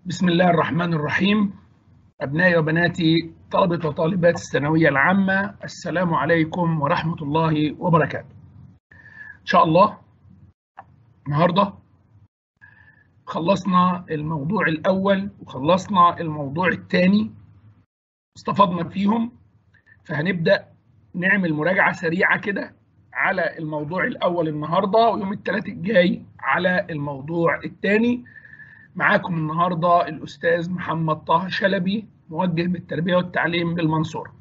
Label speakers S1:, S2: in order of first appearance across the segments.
S1: بسم الله الرحمن الرحيم أبنائي وبناتي طلبة وطالبات الثانوية العامة السلام عليكم ورحمة الله وبركاته إن شاء الله النهاردة خلصنا الموضوع الأول وخلصنا الموضوع الثاني استفدنا فيهم فهنبدأ نعمل مراجعة سريعة كده على الموضوع الأول النهاردة ويوم الثلاث الجاي على الموضوع الثاني معاكم النهاردة الأستاذ محمد طه شلبي موجه بالتربية والتعليم بالمنصورة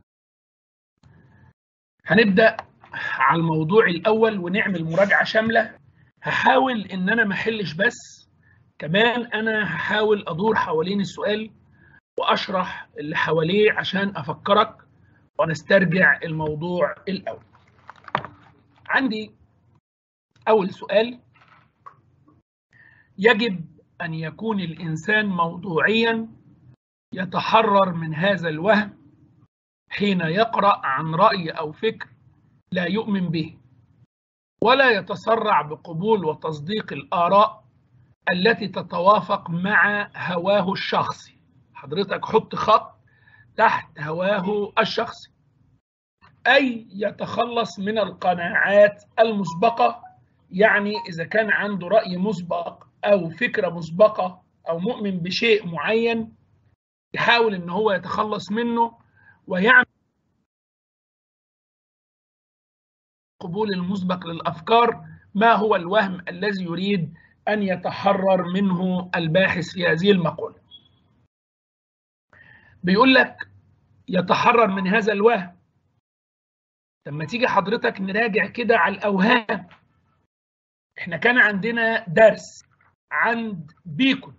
S1: هنبدأ على الموضوع الأول ونعمل مراجعة شاملة هحاول إن أنا ما أحلش بس كمان أنا هحاول أدور حوالين السؤال وأشرح اللي حواليه عشان أفكرك ونسترجع الموضوع الأول عندي أول سؤال يجب أن يكون الإنسان موضوعيا يتحرر من هذا الوهم حين يقرأ عن رأي أو فكر لا يؤمن به ولا يتسرع بقبول وتصديق الآراء التي تتوافق مع هواه الشخصي حضرتك حط خط تحت هواه الشخصي أي يتخلص من القناعات المسبقة يعني إذا كان عنده رأي مسبق أو فكرة مسبقة أو مؤمن بشيء معين يحاول إن هو يتخلص منه ويعمل قبول المسبق للأفكار ما هو الوهم الذي يريد أن يتحرر منه الباحث في هذه المقولة بيقول لك يتحرر من هذا الوهم لما تيجي حضرتك نراجع كده على الأوهام احنا كان عندنا درس عند بيكون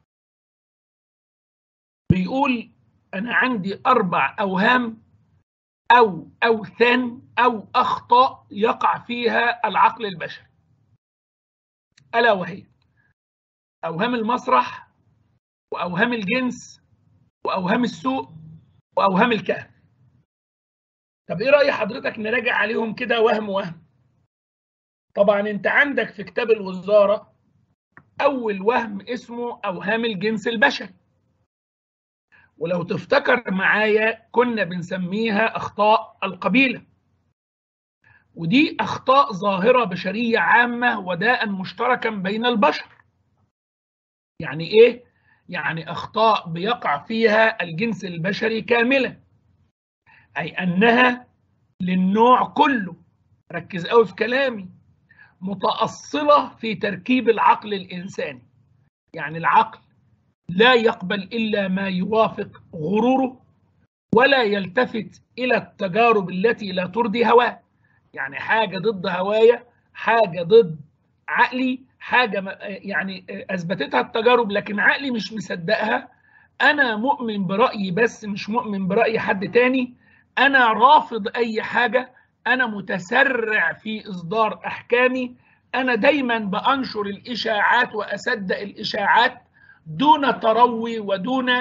S1: بيقول أنا عندي أربع أوهام أو أوثان أو أخطاء يقع فيها العقل البشري ألا وهي أوهام المسرح وأوهام الجنس وأوهام السوء وأوهام الكهف طب إيه رأي حضرتك نراجع عليهم كده وهم وهم طبعا أنت عندك في كتاب الوزارة أول وهم اسمه أوهام الجنس البشري ولو تفتكر معايا كنا بنسميها أخطاء القبيلة ودي أخطاء ظاهرة بشرية عامة وداء مشتركا بين البشر يعني إيه؟ يعني أخطاء بيقع فيها الجنس البشري كاملا أي أنها للنوع كله ركز قوي في كلامي متأصلة في تركيب العقل الإنساني يعني العقل لا يقبل إلا ما يوافق غروره ولا يلتفت إلى التجارب التي لا ترضي هواه يعني حاجة ضد هوايا حاجة ضد عقلي حاجة يعني أثبتتها التجارب لكن عقلي مش مصدقها أنا مؤمن برأيي بس مش مؤمن برأي حد تاني أنا رافض أي حاجة أنا متسرع في إصدار أحكامي أنا دايما بأنشر الإشاعات وأصدق الإشاعات دون تروي ودون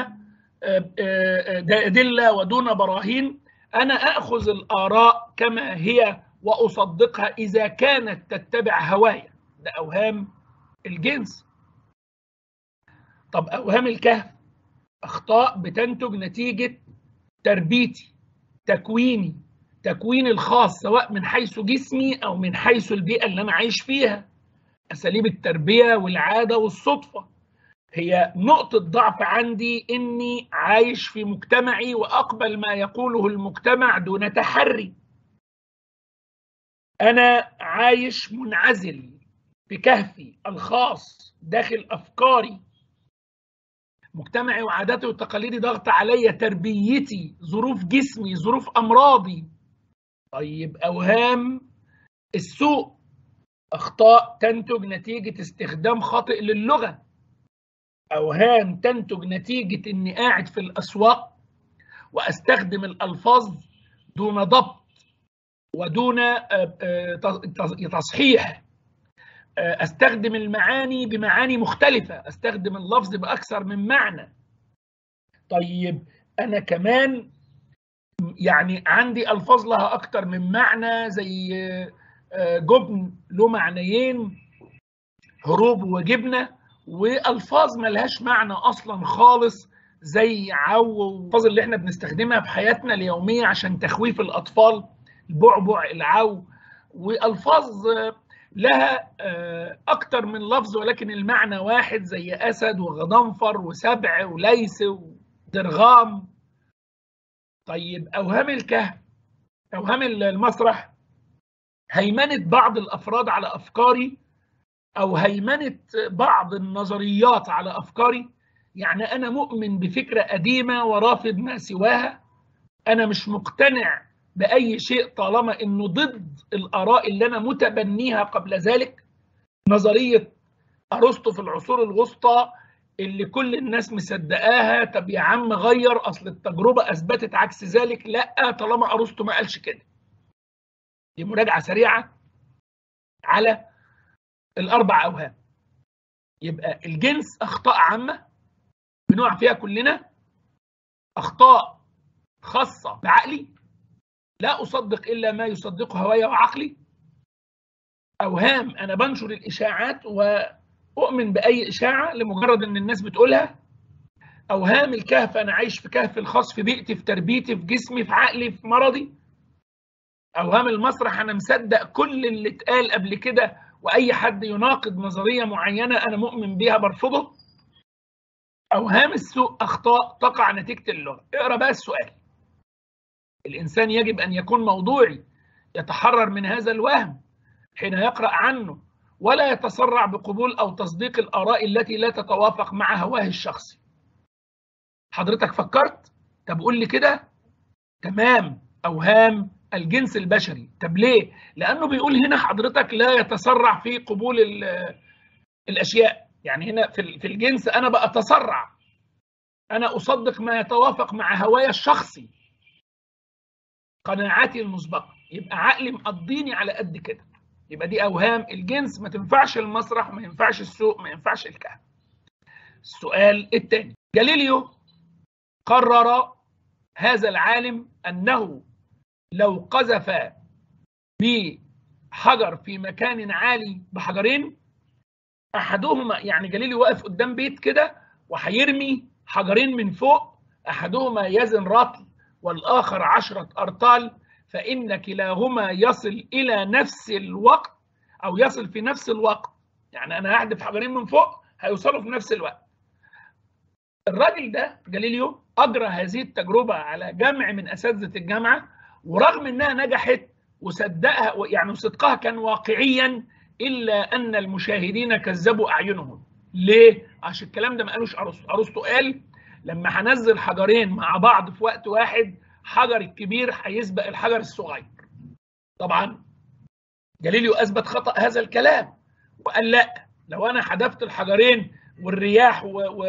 S1: أدلة ودون براهين أنا أخذ الآراء كما هي وأصدقها إذا كانت تتبع هوايا ده أوهام الجنس طب أوهام الكهف أخطاء بتنتج نتيجة تربيتي تكويني تكويني الخاص سواء من حيث جسمي أو من حيث البيئة اللي أنا عايش فيها أساليب التربية والعادة والصدفة هي نقطة ضعف عندي إني عايش في مجتمعي وأقبل ما يقوله المجتمع دون تحري أنا عايش منعزل بكهفي الخاص داخل أفكاري مجتمعي وعاداتي وتقاليدي ضغط عليا تربيتي ظروف جسمي ظروف أمراضي طيب أوهام السوء أخطاء تنتج نتيجة استخدام خاطئ للغة أوهام تنتج نتيجة إني قاعد في الأسواق وأستخدم الألفاظ دون ضبط ودون تصحيح أستخدم المعاني بمعاني مختلفة أستخدم اللفظ بأكثر من معنى طيب أنا كمان يعني عندي ألفاظ لها أكثر من معنى زي جبن له معنيين هروب وجبنة والفاظ ملهاش معنى اصلا خالص زي عو والفاظ اللي احنا بنستخدمها في حياتنا اليوميه عشان تخويف الاطفال البعبع العو والفاظ لها اكتر من لفظ ولكن المعنى واحد زي اسد وغضنفر وسبع وليس ودرغام طيب اوهام الكهف اوهام المسرح هيمنه بعض الافراد على افكاري او هيمنه بعض النظريات على افكاري يعني انا مؤمن بفكره قديمه ورافض ما سواها انا مش مقتنع باي شيء طالما انه ضد الاراء اللي انا متبنيها قبل ذلك نظريه ارسطو في العصور الوسطى اللي كل الناس مصدقاها طب يا عم غير اصل التجربه اثبتت عكس ذلك لا طالما ارسطو ما قالش كده دي مراجعه سريعه على الاربع اوهام يبقى الجنس اخطاء عامه بنقع فيها كلنا اخطاء خاصه بعقلي لا اصدق الا ما يصدقه هوايا وعقلي اوهام انا بنشر الاشاعات واؤمن باي اشاعه لمجرد ان الناس بتقولها اوهام الكهف انا عايش في كهف الخاص في بيئتي في تربيتي في جسمي في عقلي في مرضي اوهام المسرح انا مصدق كل اللي اتقال قبل كده واي حد يناقض نظريه معينه انا مؤمن بيها برفضه اوهام السوء اخطاء تقع نتيجه اللغه اقرا بقى السؤال الانسان يجب ان يكون موضوعي يتحرر من هذا الوهم حين يقرا عنه ولا يتسرع بقبول او تصديق الاراء التي لا تتوافق مع هواه الشخصي حضرتك فكرت طب قول لي كده تمام اوهام الجنس البشري طب ليه لانه بيقول هنا حضرتك لا يتسرع في قبول الاشياء يعني هنا في الجنس انا بأتسرع انا اصدق ما يتوافق مع هوايا الشخصي قناعاتي المسبقه يبقى عقلي مقضيني على قد كده يبقى دي اوهام الجنس ما تنفعش المسرح ما ينفعش السوق ما ينفعش الكهف السؤال الثاني جاليليو قرر هذا العالم انه لو قذف بحجر في مكان عالي بحجرين احدهما يعني جاليليو واقف قدام بيت كده وهيرمي حجرين من فوق احدهما يزن رطل والاخر عشرة ارطال فان كلاهما يصل الى نفس الوقت او يصل في نفس الوقت يعني انا هحدف حجرين من فوق هيوصلوا في نفس الوقت الراجل ده جاليليو اجرى هذه التجربه على جمع من اساتذه الجامعه ورغم انها نجحت وصدقها يعني وصدقها كان واقعيا الا ان المشاهدين كذبوا اعينهم ليه عشان الكلام ده ما قالوش ارسطو ارسطو قال لما هنزل حجرين مع بعض في وقت واحد حجر الكبير هيسبق الحجر الصغير طبعا جاليليو اثبت خطا هذا الكلام وقال لا لو انا حذفت الحجرين والرياح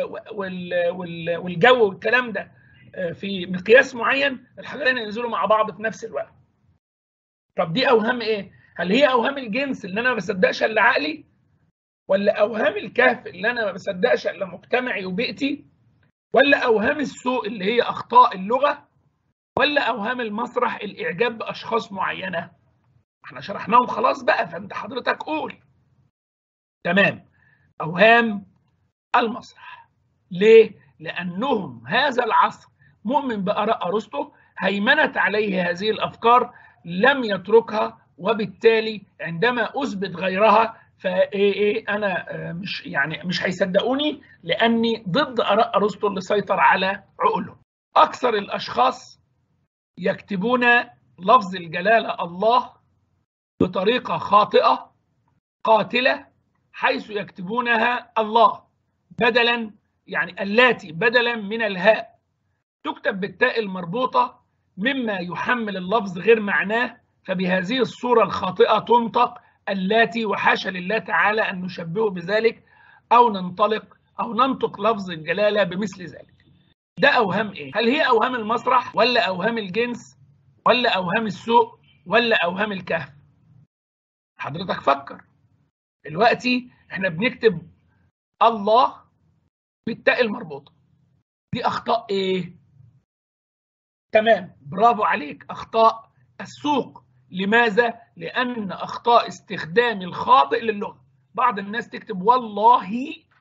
S1: والجو والكلام ده في مقياس معين الحجرين ينزلوا مع بعض في نفس الوقت طب دي اوهام ايه هل هي اوهام الجنس اللي انا ما بصدقش الا عقلي ولا اوهام الكهف اللي انا ما بصدقش الا مجتمعي وبيئتي ولا اوهام السوء اللي هي اخطاء اللغه ولا اوهام المسرح الاعجاب باشخاص معينه احنا شرحناهم خلاص بقى فانت حضرتك قول تمام اوهام المسرح ليه لانهم هذا العصر مؤمن باراء ارسطو هيمنت عليه هذه الافكار لم يتركها وبالتالي عندما اثبت غيرها فايه ايه انا مش يعني مش هيصدقوني لاني ضد اراء ارسطو اللي سيطر على عقولهم. اكثر الاشخاص يكتبون لفظ الجلاله الله بطريقه خاطئه قاتله حيث يكتبونها الله بدلا يعني اللاتي بدلا من الهاء تكتب بالتاء المربوطه مما يحمل اللفظ غير معناه فبهذه الصوره الخاطئه تنطق اللاتي وحاشا لله تعالى ان نشبهه بذلك او ننطلق او ننطق لفظ الجلاله بمثل ذلك. ده اوهام ايه؟ هل هي اوهام المسرح ولا اوهام الجنس ولا اوهام السوء ولا اوهام الكهف؟ حضرتك فكر. دلوقتي احنا بنكتب الله بالتاء المربوطه. دي اخطاء ايه؟ تمام برافو عليك اخطاء السوق لماذا؟ لأن أخطاء استخدام الخاطئ للغة بعض الناس تكتب والله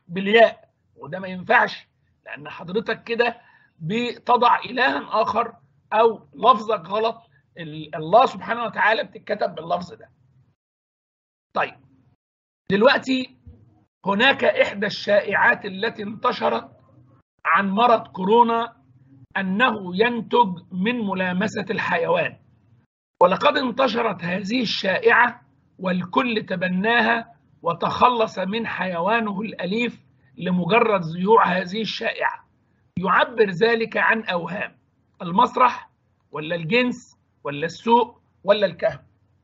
S1: بالياء وده ما ينفعش لان حضرتك كده بتضع الها اخر او لفظك غلط الله سبحانه وتعالى بتتكتب باللفظ ده طيب دلوقتي هناك احدى الشائعات التي انتشرت عن مرض كورونا انه ينتج من ملامسه الحيوان ولقد انتشرت هذه الشائعه والكل تبناها وتخلص من حيوانه الاليف لمجرد ذيوع هذه الشائعه يعبر ذلك عن اوهام المسرح ولا الجنس ولا السوق ولا الكهف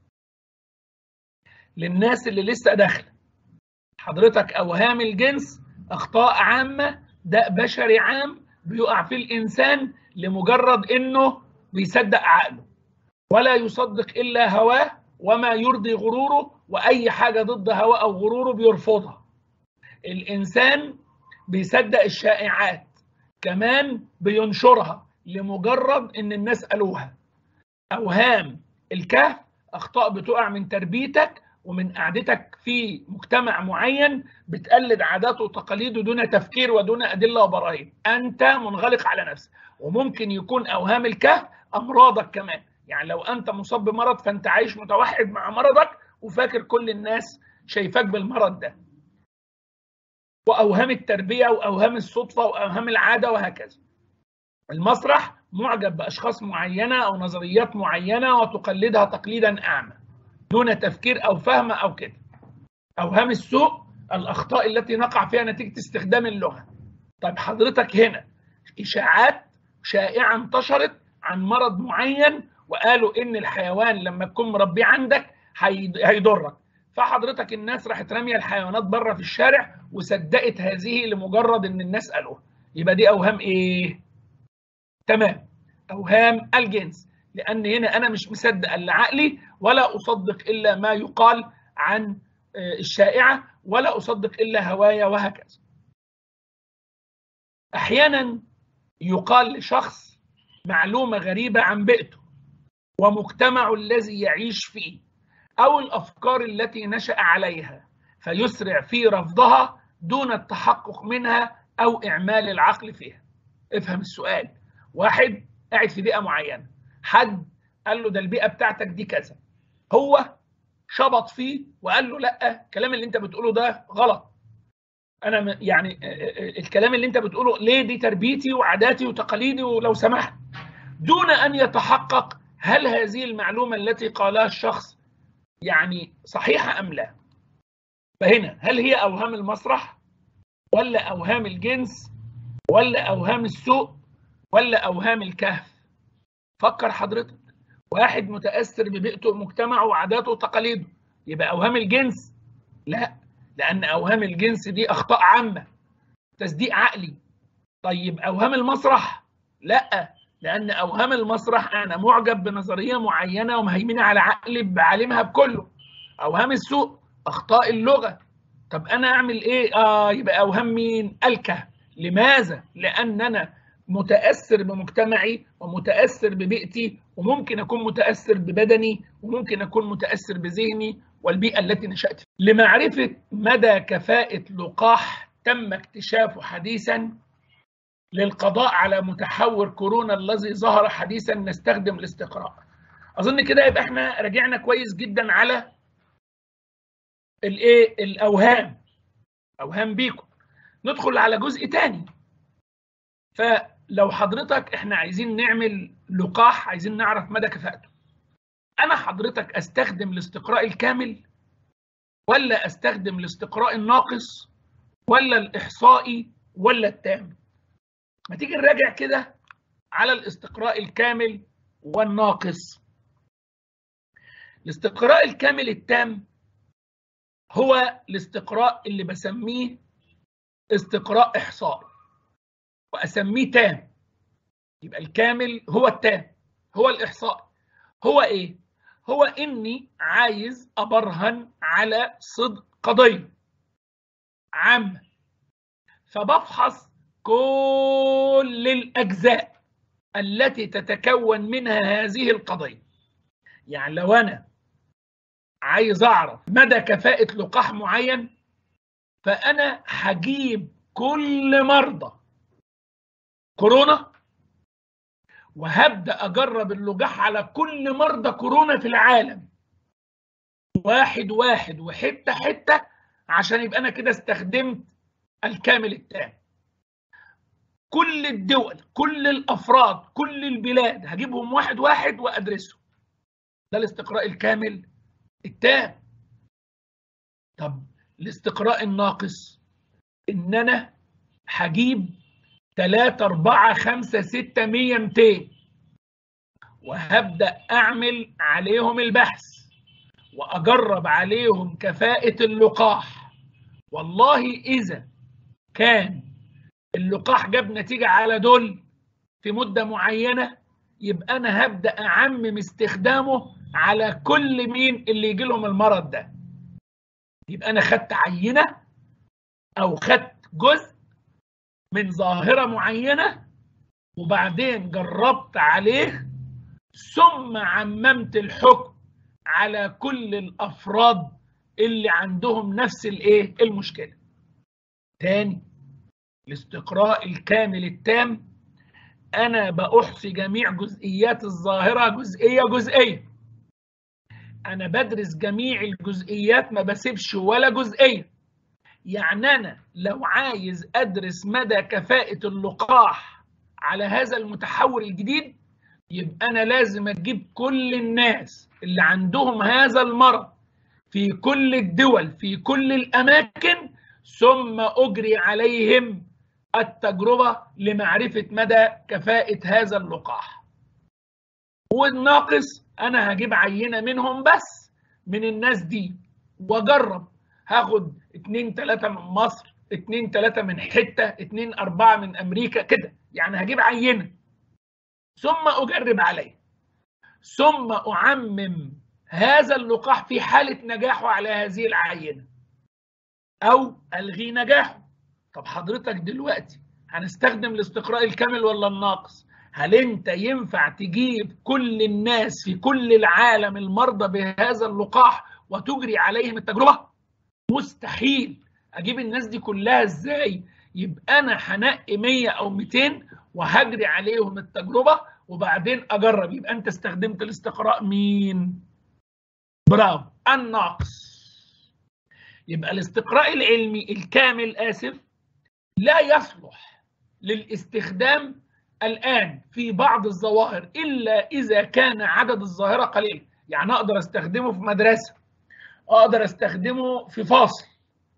S1: للناس اللي لسه داخله حضرتك اوهام الجنس اخطاء عامه داء بشري عام بيقع في الانسان لمجرد انه بيصدق عقله ولا يصدق الا هواه وما يرضي غروره واي حاجه ضد هواه او غروره بيرفضها الانسان بيصدق الشائعات كمان بينشرها لمجرد ان الناس قالوها اوهام الكهف اخطاء بتقع من تربيتك ومن قعدتك في مجتمع معين بتقلد عاداته وتقاليده دون تفكير ودون ادله وبراهين انت منغلق على نفسك وممكن يكون اوهام الكهف امراضك كمان يعني لو انت مصاب بمرض فانت عايش متوحد مع مرضك وفاكر كل الناس شايفاك بالمرض ده واوهام التربيه واوهام الصدفه واوهام العاده وهكذا المسرح معجب باشخاص معينه او نظريات معينه وتقلدها تقليدا اعمى دون تفكير او فهم او كده اوهام السوء الاخطاء التي نقع فيها نتيجه استخدام اللغه طيب حضرتك هنا اشاعات شائعه انتشرت عن مرض معين وقالوا ان الحيوان لما تكون مربيه عندك هيضرك فحضرتك الناس راحت راميه الحيوانات بره في الشارع وصدقت هذه لمجرد ان الناس قالوها يبقى دي اوهام ايه تمام اوهام الجنس لان هنا انا مش مصدق الا عقلي ولا اصدق الا ما يقال عن الشائعه ولا اصدق الا هوايا وهكذا احيانا يقال لشخص معلومه غريبه عن بيئته ومجتمعه الذي يعيش فيه او الافكار التي نشا عليها فيسرع في رفضها دون التحقق منها او اعمال العقل فيها افهم السؤال واحد قاعد في بيئه معينه حد قال له ده البيئه بتاعتك دي كذا هو شبط فيه وقال له لا الكلام اللي انت بتقوله ده غلط انا يعني الكلام اللي انت بتقوله ليه دي تربيتي وعاداتي وتقاليدي ولو سمحت دون ان يتحقق هل هذه المعلومه التي قالها الشخص يعني صحيحه ام لا فهنا هل هي اوهام المسرح ولا اوهام الجنس ولا اوهام السوء ولا اوهام الكهف فكر حضرتك واحد متاثر ببيئته ومجتمعه وعاداته وتقاليده يبقى اوهام الجنس لا لان اوهام الجنس دي اخطاء عامه تصديق عقلي طيب اوهام المسرح لا لان اوهام المسرح انا معجب بنظريه معينه ومهيمنه على عقلي بعالمها بكله اوهام السوء اخطاء اللغه طب انا اعمل ايه اه يبقى اوهام مين الكهف لماذا لان انا متاثر بمجتمعي ومتاثر ببيئتي وممكن اكون متاثر ببدني وممكن اكون متاثر بذهني والبيئه التي نشات فيها لمعرفه مدى كفاءه لقاح تم اكتشافه حديثا للقضاء على متحور كورونا الذي ظهر حديثا نستخدم الاستقراء اظن كده يبقى احنا راجعنا كويس جدا على الايه الاوهام اوهام بيكم ندخل على جزء تاني فلو حضرتك احنا عايزين نعمل لقاح عايزين نعرف مدى كفاءته انا حضرتك استخدم الاستقراء الكامل ولا استخدم الاستقراء الناقص ولا الاحصائي ولا التام ما تيجي نراجع كده على الاستقراء الكامل والناقص الاستقراء الكامل التام هو الاستقراء اللي بسميه استقراء احصائي واسميه تام يبقى الكامل هو التام هو الاحصائي هو ايه هو اني عايز ابرهن على صدق قضيه عامه فبفحص كل الاجزاء التي تتكون منها هذه القضيه يعني لو انا عايز اعرف مدى كفاءه لقاح معين فانا هجيب كل مرضى كورونا وهبدا اجرب اللقاح على كل مرضى كورونا في العالم واحد واحد وحته حته عشان يبقى انا كده استخدمت الكامل التام كل الدول كل الافراد كل البلاد هجيبهم واحد واحد وادرسهم ده الاستقراء الكامل التام طب الاستقراء الناقص ان انا هجيب 3 4 5 6 100 200 وهبدا اعمل عليهم البحث واجرب عليهم كفاءه اللقاح والله اذا كان اللقاح جاب نتيجه على دول في مده معينه يبقى انا هبدا اعمم استخدامه على كل مين اللي يجي لهم المرض ده يبقى انا خدت عينه او خدت جزء من ظاهره معينه وبعدين جربت عليه ثم عممت الحكم على كل الافراد اللي عندهم نفس الايه المشكله تاني الاستقراء الكامل التام انا باحصي جميع جزئيات الظاهره جزئيه جزئيه انا بدرس جميع الجزئيات ما بسيبش ولا جزئيه يعني انا لو عايز ادرس مدى كفاءه اللقاح على هذا المتحور الجديد يبقى انا لازم اجيب كل الناس اللي عندهم هذا المرض في كل الدول في كل الاماكن ثم اجري عليهم التجربه لمعرفه مدى كفاءه هذا اللقاح والناقص انا هجيب عينه منهم بس من الناس دي واجرب هاخد اتنين تلاتة من مصر اتنين تلاتة من حتة اتنين اربعة من امريكا كده يعني هجيب عينة ثم اجرب عليه ثم اعمم هذا اللقاح في حالة نجاحه على هذه العينة او الغي نجاحه طب حضرتك دلوقتي هنستخدم الاستقراء الكامل ولا الناقص هل انت ينفع تجيب كل الناس في كل العالم المرضى بهذا اللقاح وتجري عليهم التجربه مستحيل اجيب الناس دي كلها ازاي يبقى انا هنقي 100 او 200 وهجري عليهم التجربه وبعدين اجرب يبقى انت استخدمت الاستقراء مين برافو الناقص يبقى الاستقراء العلمي الكامل اسف لا يصلح للاستخدام الآن في بعض الظواهر إلا إذا كان عدد الظاهرة قليل يعني أقدر أستخدمه في مدرسة أقدر أستخدمه في فاصل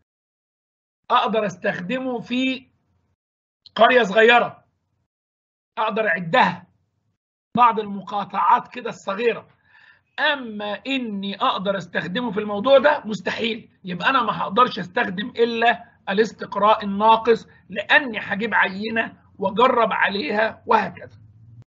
S1: أقدر أستخدمه في قرية صغيرة أقدر أعدها بعض المقاطعات كده الصغيرة أما إني أقدر أستخدمه في الموضوع ده مستحيل يبقى أنا ما هقدرش أستخدم إلا الاستقراء الناقص لأني هجيب عينة واجرب عليها وهكذا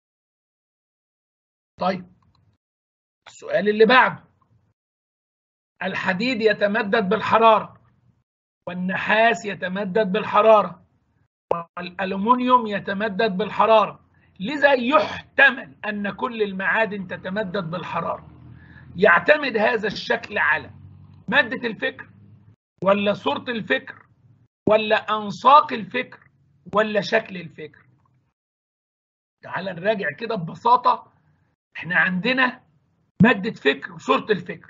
S1: طيب السؤال اللي بعده الحديد يتمدد بالحرارة والنحاس يتمدد بالحرارة والألومنيوم يتمدد بالحرارة لذا يحتمل أن كل المعادن تتمدد بالحرارة يعتمد هذا الشكل على مادة الفكر ولا صورة الفكر ولا أنساق الفكر ولا شكل الفكر تعال نراجع كده ببساطة احنا عندنا مادة فكر وصورة الفكر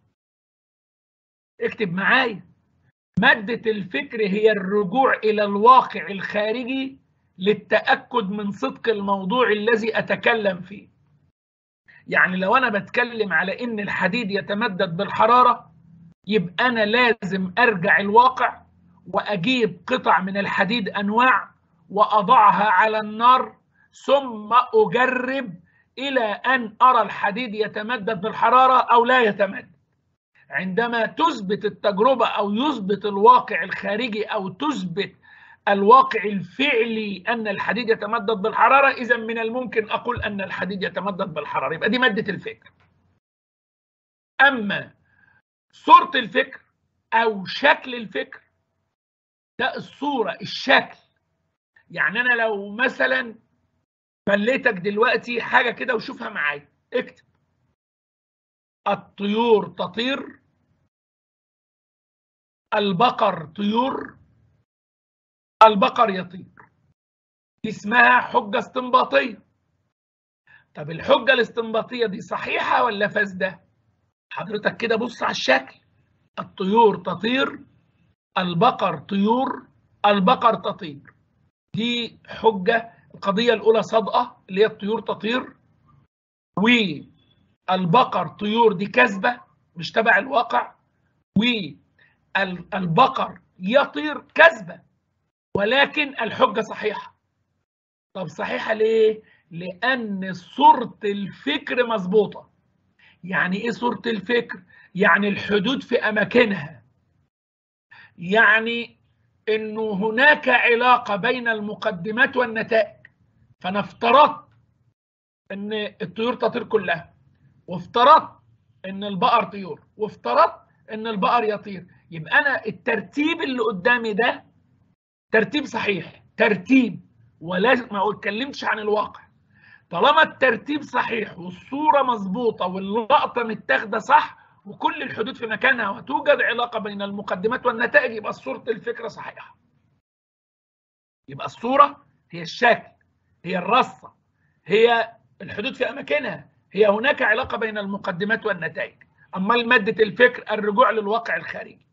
S1: اكتب معايا مادة الفكر هي الرجوع إلى الواقع الخارجي للتأكد من صدق الموضوع الذي أتكلم فيه يعني لو أنا بتكلم على إن الحديد يتمدد بالحرارة يبقى أنا لازم أرجع الواقع وأجيب قطع من الحديد أنواع وأضعها على النار ثم أجرب إلى أن أرى الحديد يتمدد بالحرارة أو لا يتمدد عندما تثبت التجربة أو يثبت الواقع الخارجي أو تثبت الواقع الفعلي أن الحديد يتمدد بالحرارة إذا من الممكن أقول أن الحديد يتمدد بالحرارة يبقى دي مادة الفكر أما صورة الفكر أو شكل الفكر ده الصورة الشكل يعني أنا لو مثلا مليتك دلوقتي حاجة كده وشوفها معايا اكتب الطيور تطير البقر طيور البقر يطير دي اسمها حجة استنباطية طب الحجة الاستنباطية دي صحيحة ولا فاسدة حضرتك كده بص على الشكل الطيور تطير البقر طيور البقر تطير دي حجة القضية الأولى صادقة اللي هي الطيور تطير والبقر طيور دي كذبة مش تبع الواقع والبقر يطير كذبة ولكن الحجة صحيحة طب صحيحة ليه؟ لأن صورة الفكر مظبوطة يعني إيه صورة الفكر؟ يعني الحدود في أماكنها يعني انه هناك علاقه بين المقدمات والنتائج فانا افترضت ان الطيور تطير كلها وافترضت ان البقر طيور وافترضت ان البقر يطير يبقى انا الترتيب اللي قدامي ده ترتيب صحيح ترتيب ولازم ما اتكلمتش عن الواقع طالما الترتيب صحيح والصوره مظبوطه واللقطه متاخده صح وكل الحدود في مكانها وتوجد علاقة بين المقدمات والنتائج يبقى صورة الفكرة صحيحة يبقى الصورة هي الشكل هي الرصة هي الحدود في أماكنها هي هناك علاقة بين المقدمات والنتائج أما مادة الفكر الرجوع للواقع الخارجي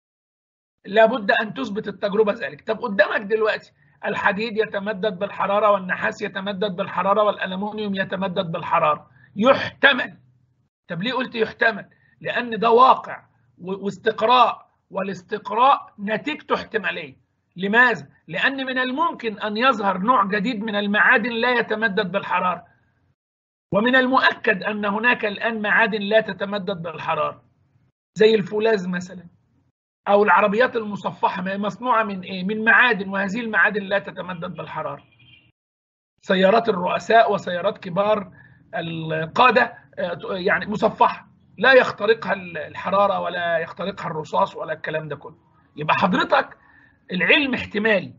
S1: لابد أن تثبت التجربة ذلك طب قدامك دلوقتي الحديد يتمدد بالحرارة والنحاس يتمدد بالحرارة والألمنيوم يتمدد بالحرارة يحتمل طب ليه قلت يحتمل لان ده واقع واستقراء والاستقراء نتيجته احتماليه لماذا لان من الممكن ان يظهر نوع جديد من المعادن لا يتمدد بالحراره ومن المؤكد ان هناك الان معادن لا تتمدد بالحراره زي الفولاذ مثلا او العربيات المصفحه مصنوعه من ايه من معادن وهذه المعادن لا تتمدد بالحراره سيارات الرؤساء وسيارات كبار القاده يعني مصفحه لا يخترقها الحراره ولا يخترقها الرصاص ولا الكلام ده كله يبقى حضرتك العلم احتمالي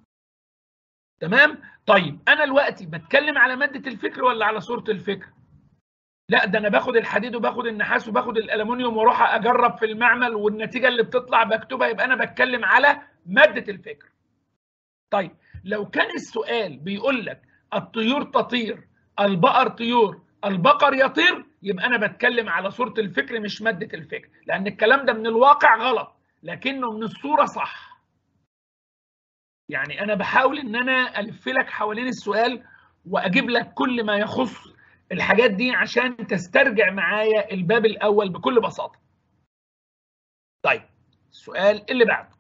S1: تمام طيب انا دلوقتي بتكلم على ماده الفكر ولا على صوره الفكر لا ده انا باخد الحديد وباخد النحاس وباخد الالومنيوم واروح اجرب في المعمل والنتيجه اللي بتطلع بكتبها يبقى انا بتكلم على ماده الفكر طيب لو كان السؤال بيقول لك الطيور تطير البقر طيور البقر يطير يبقى انا بتكلم على صوره الفكر مش ماده الفكر لان الكلام ده من الواقع غلط لكنه من الصوره صح يعني انا بحاول ان انا الف لك حوالين السؤال واجيب لك كل ما يخص الحاجات دي عشان تسترجع معايا الباب الاول بكل بساطه طيب السؤال اللي بعده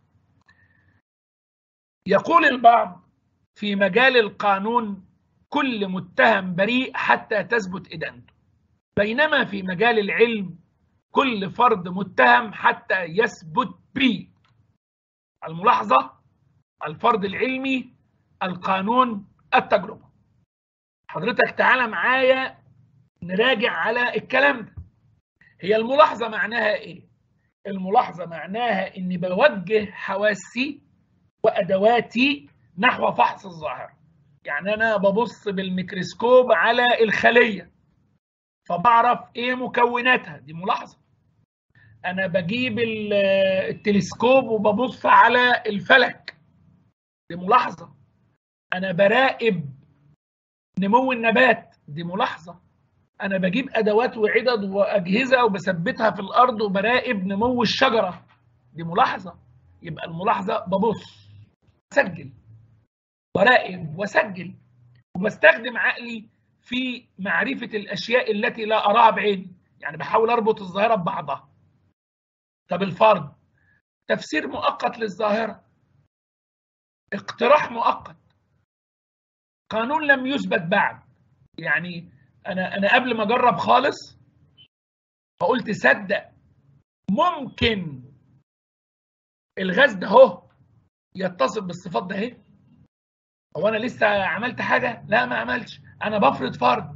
S1: يقول البعض في مجال القانون كل متهم بريء حتى تثبت ادانته بينما في مجال العلم كل فرد متهم حتى يثبت به الملاحظه الفرد العلمي القانون التجربه حضرتك تعالى معايا نراجع على الكلام ده هي الملاحظه معناها ايه الملاحظه معناها اني بوجه حواسي وادواتي نحو فحص الظاهره يعني انا ببص بالميكروسكوب على الخليه فبعرف ايه مكوناتها دي ملاحظه انا بجيب التلسكوب وببص على الفلك دي ملاحظه انا براقب نمو النبات دي ملاحظه انا بجيب ادوات وعدد واجهزه وبثبتها في الارض وبراقب نمو الشجره دي ملاحظه يبقى الملاحظه ببص اسجل براقب واسجل وبستخدم عقلي في معرفه الاشياء التي لا اراها بعيني يعني بحاول اربط الظاهره ببعضها طب الفرض تفسير مؤقت للظاهره اقتراح مؤقت قانون لم يثبت بعد يعني انا انا قبل ما اجرب خالص فقلت صدق ممكن الغاز ده اهو يتصف بالصفات ده اهي هو انا لسه عملت حاجه لا ما عملتش انا بفرض فرض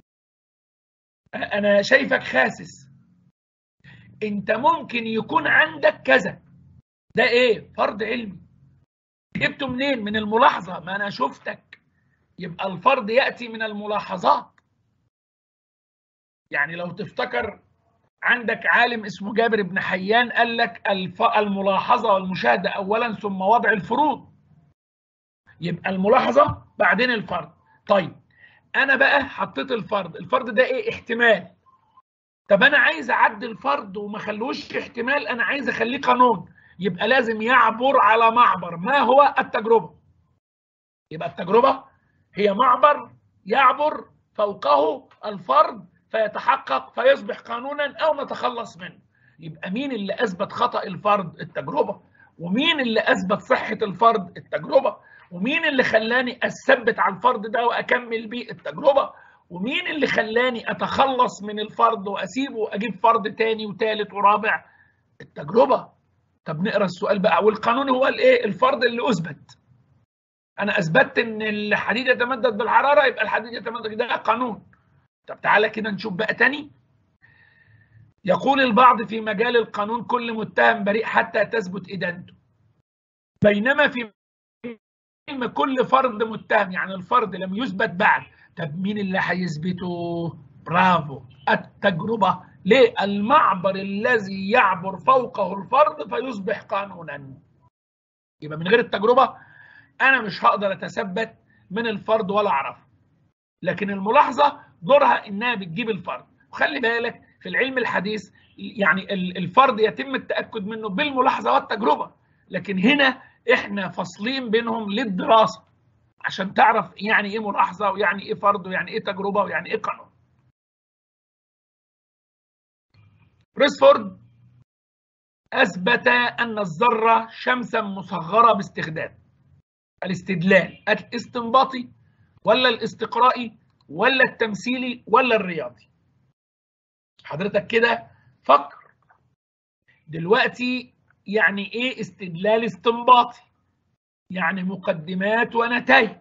S1: انا شايفك خاسس انت ممكن يكون عندك كذا ده ايه فرض علمي جبته منين من الملاحظه ما انا شفتك يبقى الفرض ياتي من الملاحظات يعني لو تفتكر عندك عالم اسمه جابر بن حيان قال لك الملاحظة والمشاهدة أولا ثم وضع الفروض يبقى الملاحظة بعدين الفرض طيب أنا بقى حطيت الفرض الفرض ده إيه احتمال طب أنا عايز أعدي الفرض وما خلوش احتمال أنا عايز أخليه قانون يبقى لازم يعبر على معبر ما هو التجربة يبقى التجربة هي معبر يعبر فوقه الفرض فيتحقق فيصبح قانونا او نتخلص منه يبقى مين اللي اثبت خطا الفرض التجربه ومين اللي اثبت صحه الفرض التجربه ومين اللي خلاني اثبت على الفرض ده واكمل بيه التجربه ومين اللي خلاني اتخلص من الفرض واسيبه واجيب فرض تاني وثالث ورابع التجربه طب نقرا السؤال بقى والقانون هو الايه الفرض اللي اثبت انا اثبتت ان الحديد يتمدد بالحراره يبقى الحديد يتمدد ده قانون طب تعالى كده نشوف بقى تاني يقول البعض في مجال القانون كل متهم بريء حتى تثبت ادانته بينما في كل فرد متهم يعني الفرد لم يثبت بعد طب مين اللي هيثبته برافو التجربه ليه المعبر الذي يعبر فوقه الفرد فيصبح قانونا يبقى من غير التجربه انا مش هقدر اتثبت من الفرد ولا اعرفه لكن الملاحظه دورها انها بتجيب الفرد وخلي بالك في العلم الحديث يعني الفرد يتم التاكد منه بالملاحظه والتجربه لكن هنا احنا فاصلين بينهم للدراسه عشان تعرف يعني ايه ملاحظه ويعني ايه فرد ويعني ايه تجربه ويعني ايه قانون ريسفورد اثبت ان الذره شمسا مصغره باستخدام الاستدلال الاستنباطي ولا الاستقرائي ولا التمثيلي ولا الرياضي حضرتك كده فكر دلوقتي يعني ايه استدلال استنباطي يعني مقدمات ونتائج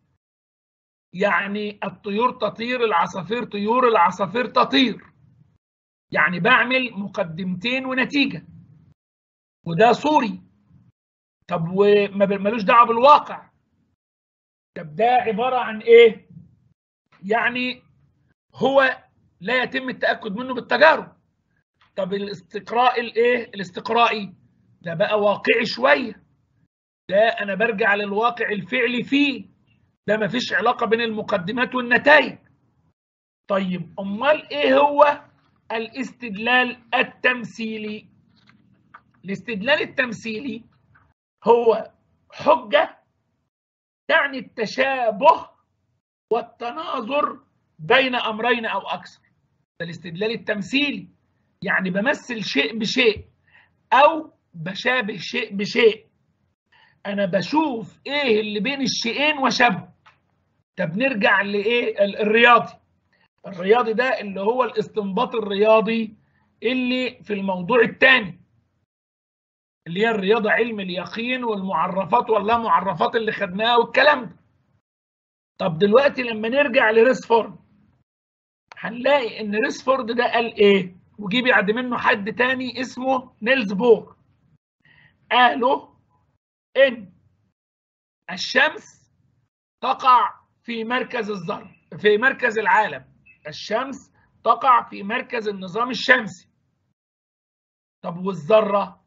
S1: يعني الطيور تطير العصافير طيور العصافير تطير يعني بعمل مقدمتين ونتيجة وده صوري طب وملوش دعوه بالواقع طب ده عباره عن ايه يعني هو لا يتم التاكد منه بالتجارب طب الاستقراء الايه الاستقرائي ده بقى واقعي شويه ده انا برجع للواقع الفعلي فيه ده ما فيش علاقه بين المقدمات والنتائج طيب امال ايه هو الاستدلال التمثيلي الاستدلال التمثيلي هو حجة تعني التشابه والتناظر بين أمرين أو أكثر ده الاستدلال التمثيلي يعني بمثل شيء بشيء أو بشابه شيء بشيء أنا بشوف إيه اللي بين الشيئين وشبه طب نرجع لإيه الرياضي الرياضي ده اللي هو الاستنباط الرياضي اللي في الموضوع الثاني اللي هي الرياضة علم اليقين والمعرفات واللا معرفات اللي خدناها والكلام ده طب دلوقتي لما نرجع لريسفورد هنلاقي ان ريسفورد ده قال ايه وجي بعد منه حد تاني اسمه نيلز بور قالوا ان الشمس تقع في مركز الذرة في مركز العالم الشمس تقع في مركز النظام الشمسي طب والذره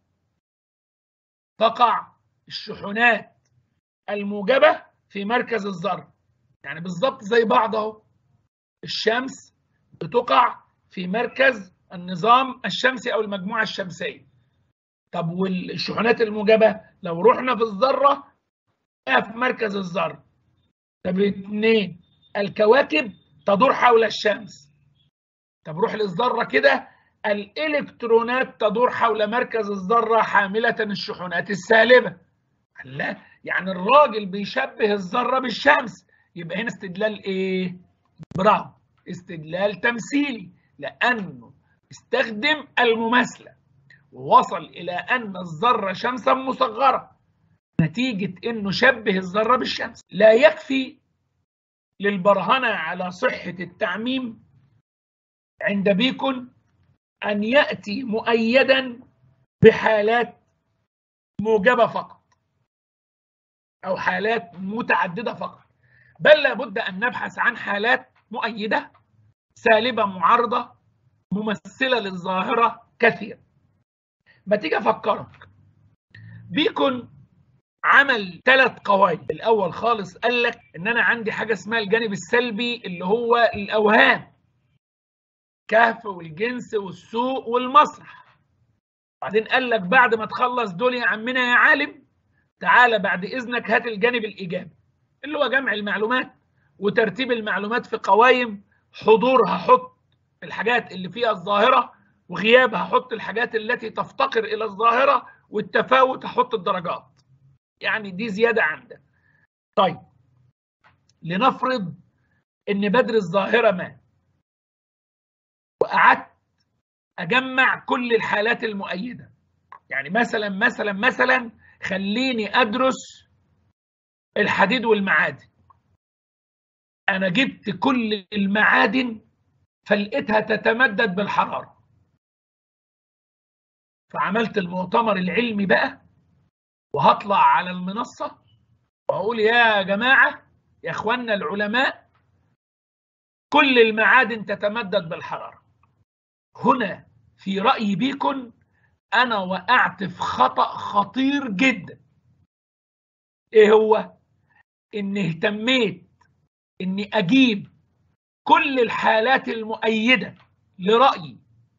S1: تقع الشحنات الموجبة في مركز الذرة يعني بالظبط زي بعض اهو الشمس بتقع في مركز النظام الشمسي أو المجموعة الشمسية طب والشحنات الموجبة لو رحنا في الذرة في مركز الذرة طب اثنين الكواكب تدور حول الشمس طب روح للذرة كده الالكترونات تدور حول مركز الذره حامله الشحنات السالبه لا يعني الراجل بيشبه الذره بالشمس يبقى هنا استدلال ايه برافو استدلال تمثيلي لانه استخدم المماثله ووصل الى ان الذره شمسا مصغره نتيجه انه شبه الذره بالشمس لا يكفي للبرهنه على صحه التعميم عند بيكون أن يأتي مؤيدا بحالات موجبة فقط أو حالات متعددة فقط بل لابد أن نبحث عن حالات مؤيدة سالبة معارضة ممثله للظاهره كثير ما تيجي افكرك بيكون عمل ثلاث قواعد الاول خالص قال لك ان انا عندي حاجه اسمها الجانب السلبي اللي هو الاوهام كهف والجنس والسوق والمسرح بعدين قال لك بعد ما تخلص دول يا عمنا يا عالم تعالى بعد اذنك هات الجانب الايجابي اللي هو جمع المعلومات وترتيب المعلومات في قوائم حضور هحط الحاجات اللي فيها الظاهره وغياب هحط الحاجات التي تفتقر الى الظاهره والتفاوت هحط الدرجات يعني دي زياده عندك طيب لنفرض ان بدر الظاهره ما وقعدت اجمع كل الحالات المؤيده يعني مثلا مثلا مثلا خليني ادرس الحديد والمعادن انا جبت كل المعادن فلقيتها تتمدد بالحراره فعملت المؤتمر العلمي بقى وهطلع على المنصه واقول يا جماعه يا اخواننا العلماء كل المعادن تتمدد بالحراره هنا في رايي بيكن انا وقعت في خطا خطير جدا ايه هو ان اهتميت اني اجيب كل الحالات المؤيده لرايي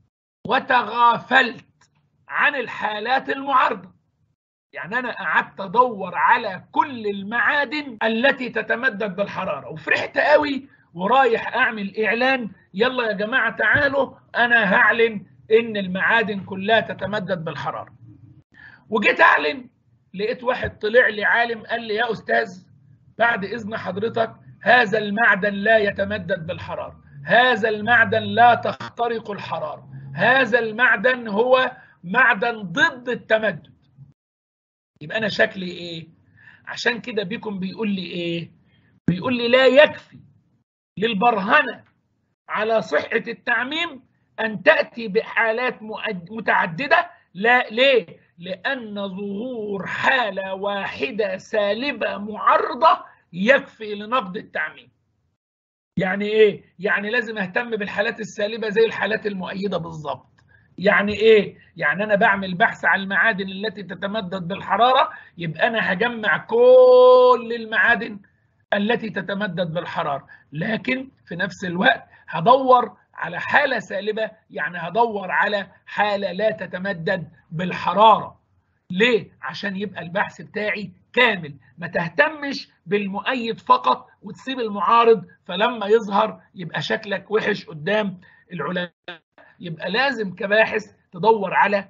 S1: وتغافلت عن الحالات المعارضه يعني انا قعدت ادور على كل المعادن التي تتمدد بالحراره وفرحت قوي ورايح اعمل اعلان يلا يا جماعه تعالوا انا هعلن ان المعادن كلها تتمدد بالحراره وجيت اعلن لقيت واحد طلع لي عالم قال لي يا استاذ بعد اذن حضرتك هذا المعدن لا يتمدد بالحراره هذا المعدن لا تخترق الحراره هذا المعدن هو معدن ضد التمدد يبقى انا شكلي ايه عشان كده بيكم بيقول لي ايه بيقول لي لا يكفي للبرهنه على صحه التعميم ان تاتي بحالات متعدده لا ليه لان ظهور حاله واحده سالبه معارضه يكفي لنقد التعميم يعني ايه يعني لازم اهتم بالحالات السالبه زي الحالات المؤيده بالظبط يعني ايه يعني انا بعمل بحث عن المعادن التي تتمدد بالحراره يبقى انا هجمع كل المعادن التي تتمدد بالحراره لكن في نفس الوقت هدور على حاله سالبه يعني هدور على حاله لا تتمدد بالحراره ليه عشان يبقى البحث بتاعي كامل ما تهتمش بالمؤيد فقط وتسيب المعارض فلما يظهر يبقى شكلك وحش قدام العلماء يبقى لازم كباحث تدور على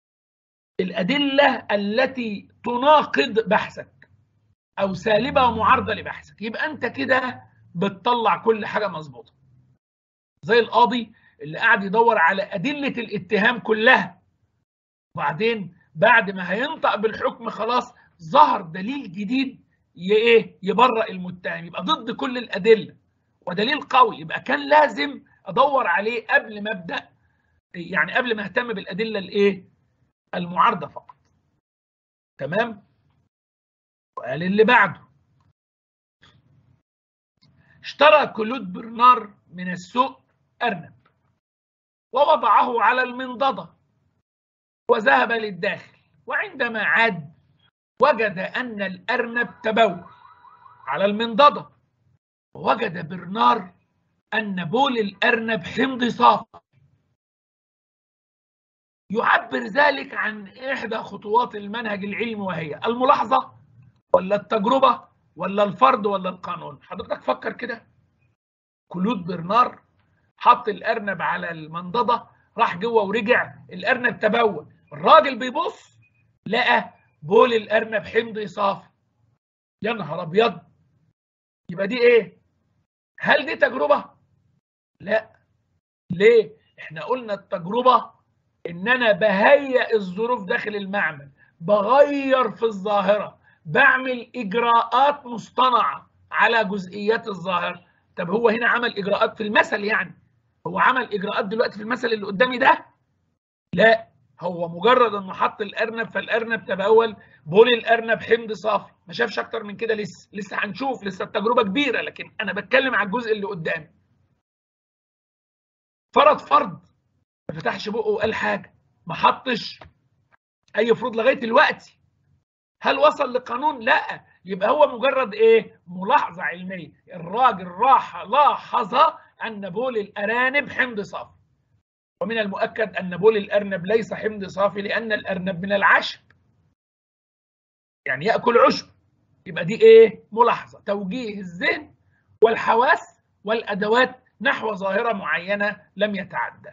S1: الأدلة التي تناقض بحثك أو سالبة ومعارضة لبحثك يبقى أنت كده بتطلع كل حاجة مظبوطة زي القاضي اللي قاعد يدور على أدلة الاتهام كلها وبعدين بعد ما هينطق بالحكم خلاص ظهر دليل جديد ايه يبرئ المتهم يبقى ضد كل الادله ودليل قوي يبقى كان لازم ادور عليه قبل ما ابدا يعني قبل ما اهتم بالادله الايه المعارضه فقط تمام وقال اللي بعده اشترى كلود برنار من السوق ارنب ووضعه على المنضده وذهب للداخل وعندما عاد وجد أن الأرنب تبول على المنضدة ووجد برنار أن بول الأرنب حمض صافي يعبر ذلك عن إحدى خطوات المنهج العلمي وهي الملاحظة ولا التجربة ولا الفرض ولا القانون حضرتك فكر كده كلود برنار حط الأرنب على المنضدة راح جوه ورجع الأرنب تبول الراجل بيبص لقى بول الارنب حمضي صافي يا نهار ابيض يبقى دي ايه هل دي تجربه لا ليه احنا قلنا التجربه ان انا بهيئ الظروف داخل المعمل بغير في الظاهره بعمل اجراءات مصطنعه على جزئيات الظاهره طب هو هنا عمل اجراءات في المثل يعني هو عمل اجراءات دلوقتي في المثل اللي قدامي ده لا هو مجرد انه حط الارنب فالارنب تبول بول الارنب حمض صافي ما شافش اكتر من كده لسه لسه هنشوف لسه التجربه كبيره لكن انا بتكلم على الجزء اللي قدامي فرض فرض ما فتحش بقه وقال حاجه ما حطش اي فروض لغايه دلوقتي هل وصل لقانون لا يبقى هو مجرد ايه ملاحظه علميه الراجل راح لاحظ ان بول الارانب حمض صافي ومن المؤكد ان بول الارنب ليس حمض صافي لان الارنب من العشب يعني ياكل عشب يبقى دي ايه ملاحظه توجيه الذهن والحواس والادوات نحو ظاهره معينه لم يتعدى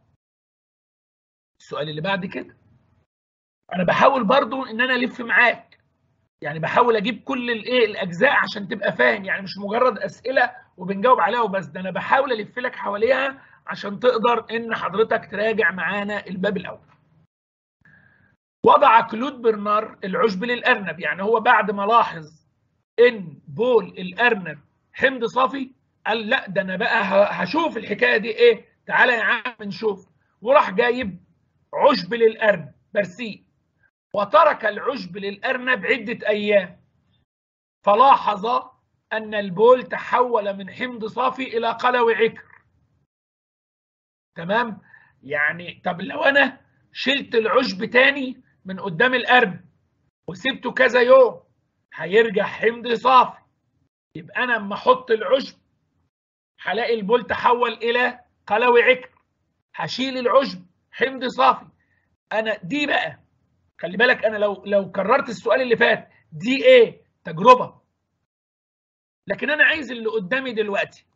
S1: السؤال اللي بعد كده انا بحاول برضو ان انا الف معاك يعني بحاول اجيب كل الايه الاجزاء عشان تبقى فاهم يعني مش مجرد اسئله وبنجاوب عليها وبس ده انا بحاول الف لك حواليها عشان تقدر ان حضرتك تراجع معانا الباب الاول وضع كلود برنار العشب للارنب يعني هو بعد ما لاحظ ان بول الارنب حمض صافي قال لا ده انا بقى هشوف الحكايه دي ايه تعالى يا عم نشوف وراح جايب عشب للارنب برسيم وترك العشب للارنب عده ايام فلاحظ ان البول تحول من حمض صافي الى قلوي عكر تمام يعني طب لو انا شلت العشب تاني من قدام الارنب وسبته كذا يوم هيرجع حمض صافي يبقى انا اما احط العشب هلاقي البول تحول الى قلوي عكر هشيل العشب حمض صافي انا دي بقى خلي بالك انا لو لو كررت السؤال اللي فات دي ايه تجربه لكن انا عايز اللي قدامي دلوقتي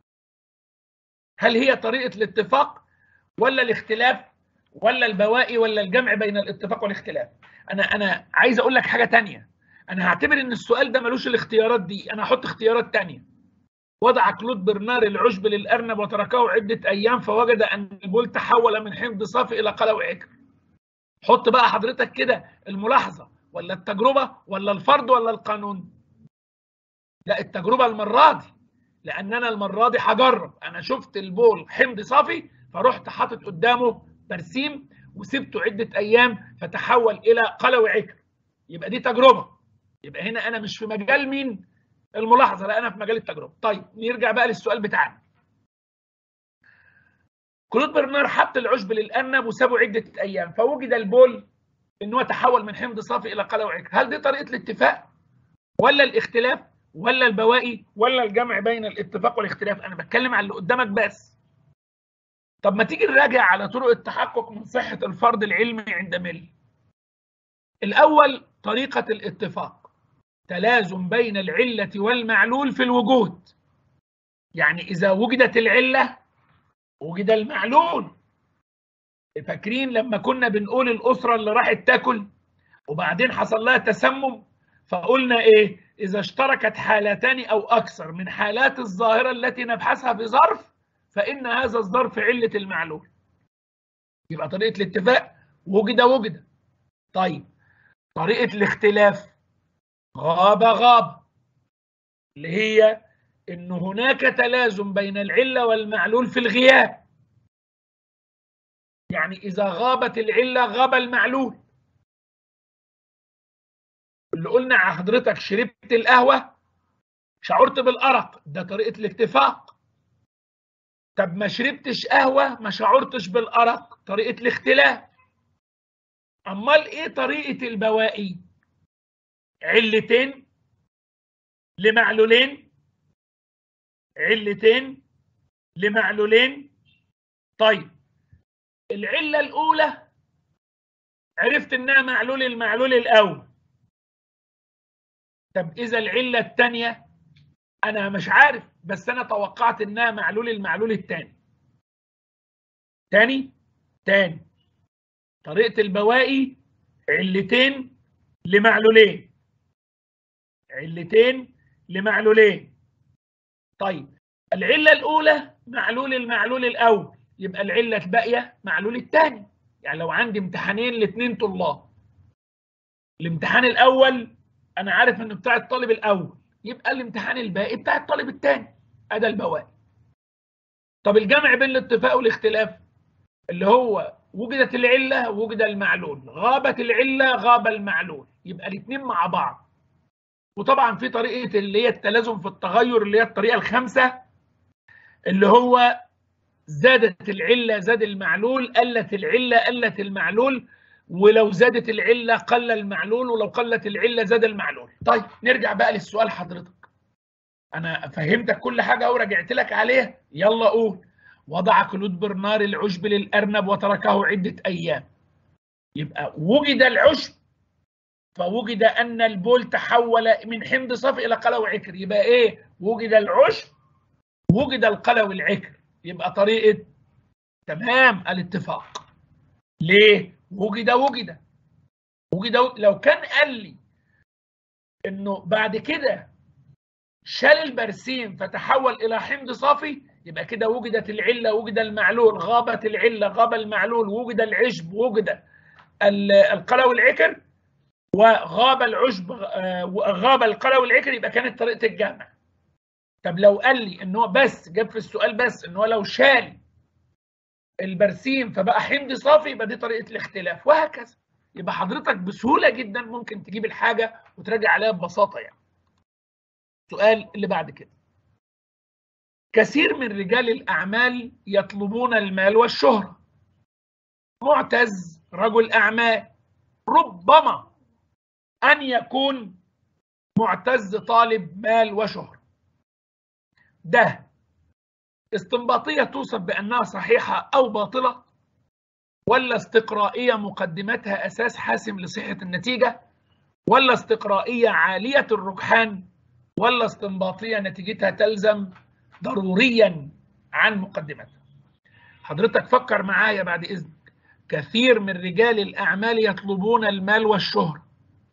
S1: هل هي طريقه الاتفاق ولا الاختلاف ولا البوائي ولا الجمع بين الاتفاق والاختلاف انا انا عايز اقول لك حاجه تانية انا هعتبر ان السؤال ده ملوش الاختيارات دي انا هحط اختيارات تانية وضع كلود برنار العشب للارنب وتركه عده ايام فوجد ان البول تحول من حمض صافي الى قلوي عكر حط بقى حضرتك كده الملاحظه ولا التجربه ولا الفرض ولا القانون لا التجربه المره دي لان انا المره دي هجرب انا شفت البول حمض صافي فرحت حاطط قدامه برسيم وسبته عده ايام فتحول الى قلوي عكر يبقى دي تجربه يبقى هنا انا مش في مجال مين الملاحظه لا انا في مجال التجربه طيب نرجع بقى للسؤال بتاعنا كلود برنار حط العشب للارنب وسابه عده ايام فوجد البول ان هو تحول من حمض صافي الى قلوي عكر هل دي طريقه الاتفاق ولا الاختلاف ولا البوائي ولا الجمع بين الاتفاق والاختلاف انا بتكلم على اللي قدامك بس طب ما تيجي نراجع على طرق التحقق من صحه الفرض العلمي عند ميل الاول طريقه الاتفاق تلازم بين العله والمعلول في الوجود يعني اذا وجدت العله وجد المعلول فاكرين لما كنا بنقول الاسره اللي راحت تاكل وبعدين حصل لها تسمم فقلنا ايه اذا اشتركت حالتان او اكثر من حالات الظاهره التي نبحثها في ظرف فان هذا الظرف عله المعلول يبقى طريقه الاتفاق وجد وجد طيب طريقه الاختلاف غاب غاب اللي هي ان هناك تلازم بين العله والمعلول في الغياب يعني اذا غابت العله غاب المعلول اللي قلنا على حضرتك شربت القهوه شعرت بالارق ده طريقه الاتفاق طب ما شربتش قهوه ما شعرتش بالارق طريقه الاختلاف امال ايه طريقه البوائي علتين لمعلولين علتين لمعلولين طيب العله الاولى عرفت انها معلول المعلول الاول طب اذا العله الثانيه انا مش عارف بس انا توقعت انها معلول المعلول الثاني تاني تاني طريقه البوائي علتين لمعلولين علتين لمعلولين طيب العله الاولى معلول المعلول الاول يبقى العله الباقيه معلول الثاني يعني لو عندي امتحانين لاثنين طلاب الامتحان الاول انا عارف انه بتاع الطالب الاول يبقى الامتحان الباقي بتاع الطالب الثاني ادى البواقي طب الجمع بين الاتفاق والاختلاف اللي هو وجدت العله وجد المعلول غابت العله غاب المعلول يبقى الاثنين مع بعض وطبعا في طريقه اللي هي التلازم في التغير اللي هي الطريقه الخامسه اللي هو زادت العلة زاد المعلول قلت العلة قلت المعلول ولو زادت العلة قل المعلول ولو قلت العلة زاد المعلول طيب نرجع بقى للسؤال حضرتك أنا فهمتك كل حاجة ورجعت لك عليها يلا قول وضع كلود برنار العشب للأرنب وتركه عدة أيام يبقى وجد العشب فوجد أن البول تحول من حمض صفي إلى قلوي عكر يبقى إيه وجد العشب وجد القلوي العكر يبقى طريقة تمام الاتفاق ليه وجد وجد وجد لو كان قال لي انه بعد كده شال البرسيم فتحول الى حمض صافي يبقى كده وجدت العله وجد المعلول غابت العله غاب المعلول وجد العشب وجد القلوي العكر وغاب العشب غاب القلوي العكر يبقى كانت طريقه الجمع طب لو قال لي ان هو بس جاب في السؤال بس ان هو لو شال البرسيم فبقى حمض صافي يبقى دي طريقه الاختلاف وهكذا يبقى حضرتك بسهوله جدا ممكن تجيب الحاجه وتراجع عليها ببساطه يعني السؤال اللي بعد كده كثير من رجال الاعمال يطلبون المال والشهره معتز رجل اعمال ربما ان يكون معتز طالب مال وشهره ده استنباطيه توصف بانها صحيحه او باطله ولا استقرائيه مقدمتها اساس حاسم لصحه النتيجه ولا استقرائيه عاليه الرجحان ولا استنباطيه نتيجتها تلزم ضروريا عن مقدمتها حضرتك فكر معايا بعد اذنك كثير من رجال الاعمال يطلبون المال والشهره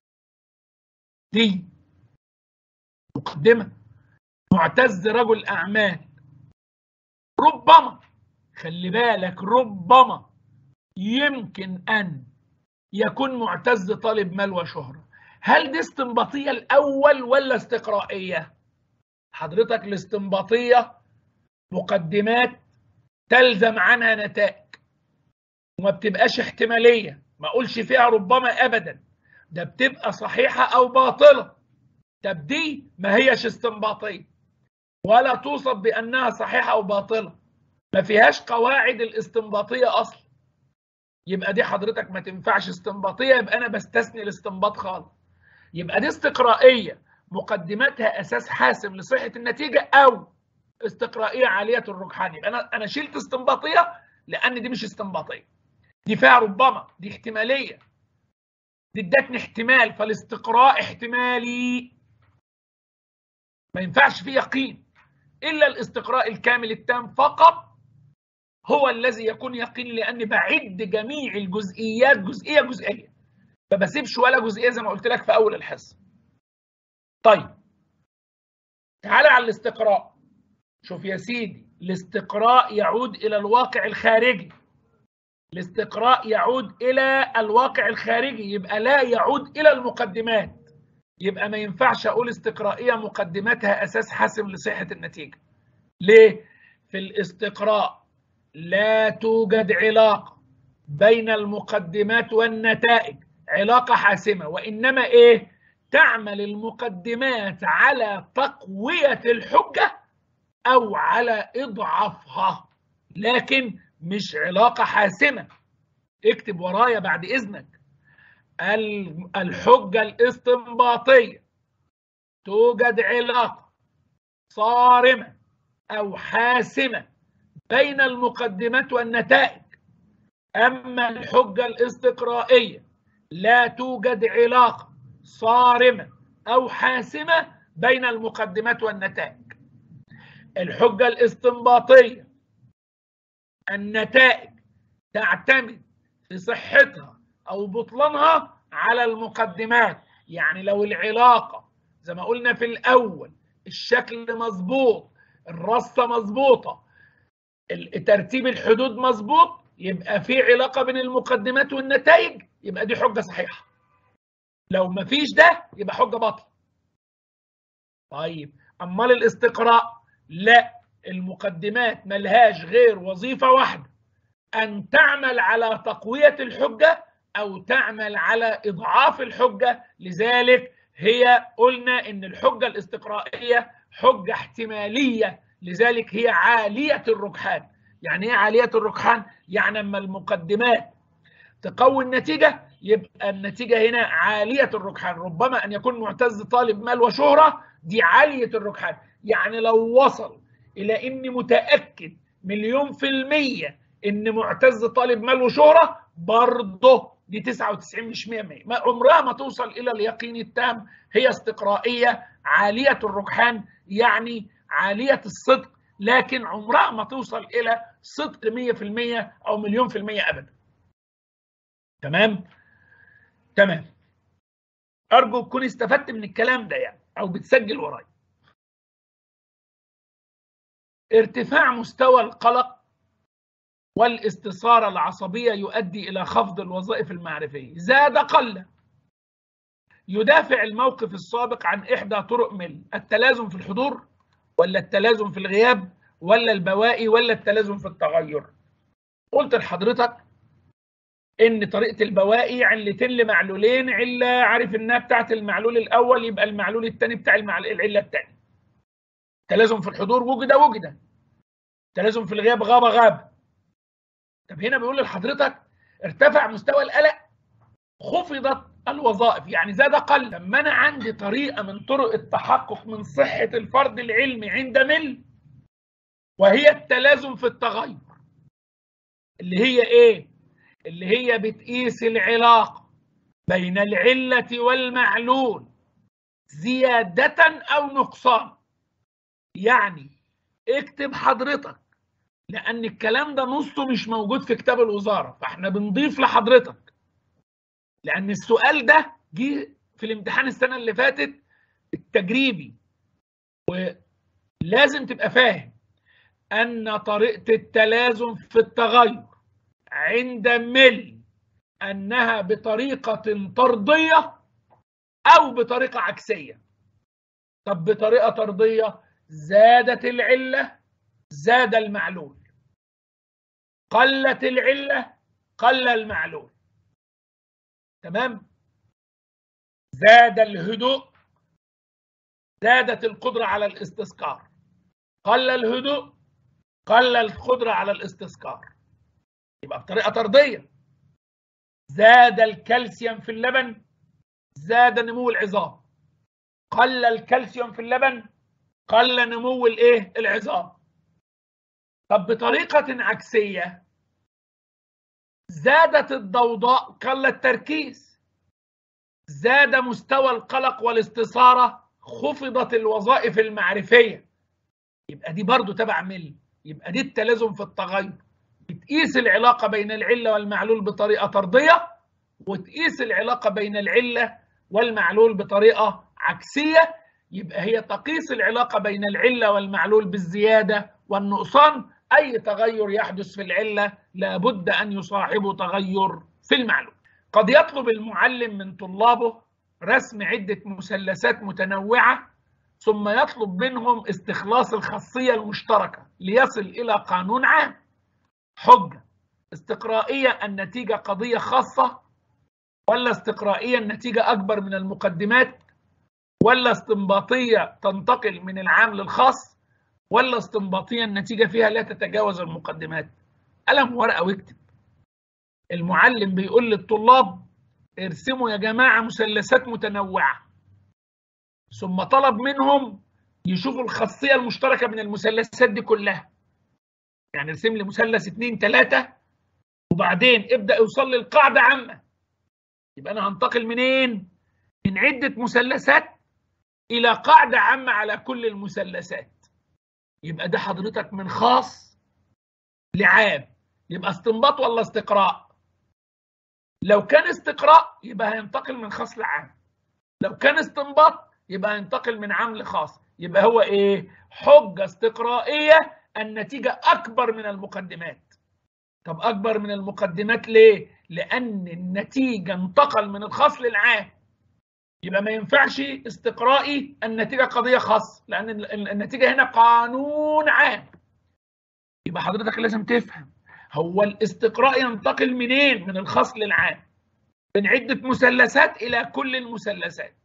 S1: دي مقدمه معتز رجل اعمال ربما خلي بالك ربما يمكن ان يكون معتز طالب مال وشهره هل دي استنباطيه الاول ولا استقرائيه حضرتك الاستنباطيه مقدمات تلزم عنها نتائج وما بتبقاش احتماليه ما اقولش فيها ربما ابدا ده بتبقى صحيحه او باطله طب دي ما هيش استنباطيه ولا توصف بانها صحيحه او باطله ما فيهاش قواعد الاستنباطيه اصلا يبقى دي حضرتك ما تنفعش استنباطيه يبقى انا بستثني الاستنباط خالص يبقى دي استقرائيه مقدمتها اساس حاسم لصحه النتيجه او استقرائيه عاليه الرجحان يبقى انا انا شلت استنباطيه لان دي مش استنباطيه دي فيها ربما دي احتماليه دي ادتني احتمال فالاستقراء احتمالي ما ينفعش فيه يقين الا الاستقراء الكامل التام فقط هو الذي يكون يقين لاني بعد جميع الجزئيات جزئيه جزئيه ما بسيبش ولا جزئيه زي ما قلت لك في اول الحصه طيب تعالى على الاستقراء شوف يا سيدي الاستقراء يعود الى الواقع الخارجي الاستقراء يعود الى الواقع الخارجي يبقى لا يعود الى المقدمات يبقى ما ينفعش اقول استقرائيه مقدماتها اساس حاسم لصحه النتيجه ليه في الاستقراء لا توجد علاقه بين المقدمات والنتائج علاقه حاسمه وانما ايه تعمل المقدمات على تقويه الحجه او على اضعافها لكن مش علاقه حاسمه اكتب ورايا بعد اذنك الحجه الاستنباطيه توجد علاقه صارمه او حاسمه بين المقدمات والنتائج اما الحجه الاستقرائيه لا توجد علاقه صارمه او حاسمه بين المقدمات والنتائج الحجه الاستنباطيه النتائج تعتمد في صحتها او بطلانها على المقدمات يعني لو العلاقه زي ما قلنا في الاول الشكل مظبوط الرصه مظبوطه ترتيب الحدود مظبوط يبقى في علاقه بين المقدمات والنتائج يبقى دي حجه صحيحه لو ما فيش ده يبقى حجه باطله طيب امال الاستقراء لا المقدمات ملهاش غير وظيفه واحده ان تعمل على تقويه الحجه او تعمل على اضعاف الحجه لذلك هي قلنا ان الحجه الاستقرائيه حجه احتماليه لذلك هي عاليه الرجحان يعني ايه عاليه الرجحان يعني اما المقدمات تقوي النتيجه يبقى النتيجه هنا عاليه الرجحان ربما ان يكون معتز طالب مال وشهره دي عاليه الرجحان يعني لو وصل الى اني متاكد مليون في الميه ان معتز طالب مال وشهره برضه دي 99 مش 100 100 عمرها ما توصل الى اليقين التام هي استقرائيه عاليه الرجحان يعني عاليه الصدق لكن عمرها ما توصل الى صدق 100% او مليون في المية ابدا تمام تمام ارجو تكون استفدت من الكلام ده يعني او بتسجل ورايا ارتفاع مستوى القلق والاستثارة العصبية يؤدي إلى خفض الوظائف المعرفية زاد قل يدافع الموقف السابق عن إحدى طرق مل التلازم في الحضور ولا التلازم في الغياب ولا البوائي ولا التلازم في التغير قلت لحضرتك ان طريقه البوائي علتين لمعلولين عله عارف انها بتاعت المعلول الاول يبقى المعلول الثاني بتاع العله الثانيه تلازم في الحضور وجد وجد تلازم في الغياب غاب غاب طب هنا بيقول لحضرتك ارتفع مستوى القلق خفضت الوظائف يعني زاد قل لما انا عندي طريقه من طرق التحقق من صحه الفرد العلمي عند مل وهي التلازم في التغير اللي هي ايه اللي هي بتقيس العلاقه بين العله والمعلول زياده او نقصان يعني اكتب حضرتك لان الكلام ده نصه مش موجود في كتاب الوزاره فاحنا بنضيف لحضرتك لان السؤال ده جه في الامتحان السنه اللي فاتت التجريبي ولازم تبقى فاهم ان طريقه التلازم في التغير عند مل انها بطريقه طرديه او بطريقه عكسيه طب بطريقه طرديه زادت العله زاد المعلول قلت العله قل المعلول تمام زاد الهدوء زادت القدره على الاستذكار قل الهدوء قل القدره على الاستذكار يبقى بطريقه طرديه زاد الكالسيوم في اللبن زاد نمو العظام قل الكالسيوم في اللبن قل نمو الايه العظام طب بطريقه عكسيه زادت الضوضاء قل التركيز زاد مستوى القلق والاستثاره خفضت الوظائف المعرفيه يبقى دي برضو تبع مل يبقى دي التلازم في التغير بتقيس العلاقه بين العله والمعلول بطريقه طرديه وتقيس العلاقه بين العله والمعلول بطريقه عكسيه يبقى هي تقيس العلاقه بين العله والمعلول بالزياده والنقصان اي تغير يحدث في العله لابد ان يصاحبه تغير في المعلول قد يطلب المعلم من طلابه رسم عده مثلثات متنوعه ثم يطلب منهم استخلاص الخاصيه المشتركه ليصل الى قانون عام حجه استقرائيه النتيجه قضيه خاصه ولا استقرائيه النتيجه اكبر من المقدمات ولا استنباطيه تنتقل من العام للخاص ولا استنباطيه النتيجه فيها لا تتجاوز المقدمات قلم ورقه واكتب المعلم بيقول للطلاب ارسموا يا جماعه مثلثات متنوعه ثم طلب منهم يشوفوا الخاصيه المشتركه من المثلثات دي كلها يعني ارسم لي مثلث اثنين ثلاثه وبعدين ابدا يوصل لي القاعده عامه يبقى انا هنتقل منين؟ من عده مثلثات الى قاعده عامه على كل المثلثات يبقى ده حضرتك من خاص لعام يبقى استنباط ولا استقراء لو كان استقراء يبقى هينتقل من خاص لعام لو كان استنباط يبقى هينتقل من عام لخاص يبقى هو ايه حجه استقرائيه النتيجه اكبر من المقدمات طب اكبر من المقدمات ليه لان النتيجه انتقل من الخاص للعام يبقى ما ينفعش استقرائي النتيجه قضيه خاصه لان النتيجه هنا قانون عام يبقى حضرتك لازم تفهم هو الاستقراء ينتقل منين من الخاص للعام من عده مثلثات الى كل المثلثات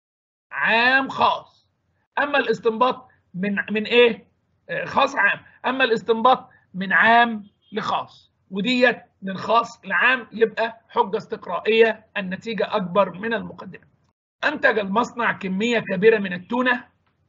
S1: عام خاص اما الاستنباط من من ايه خاص عام اما الاستنباط من عام لخاص وديت من خاص لعام يبقى حجة استقرائية النتيجة أكبر من المقدمة أنتج المصنع كمية كبيرة من التونة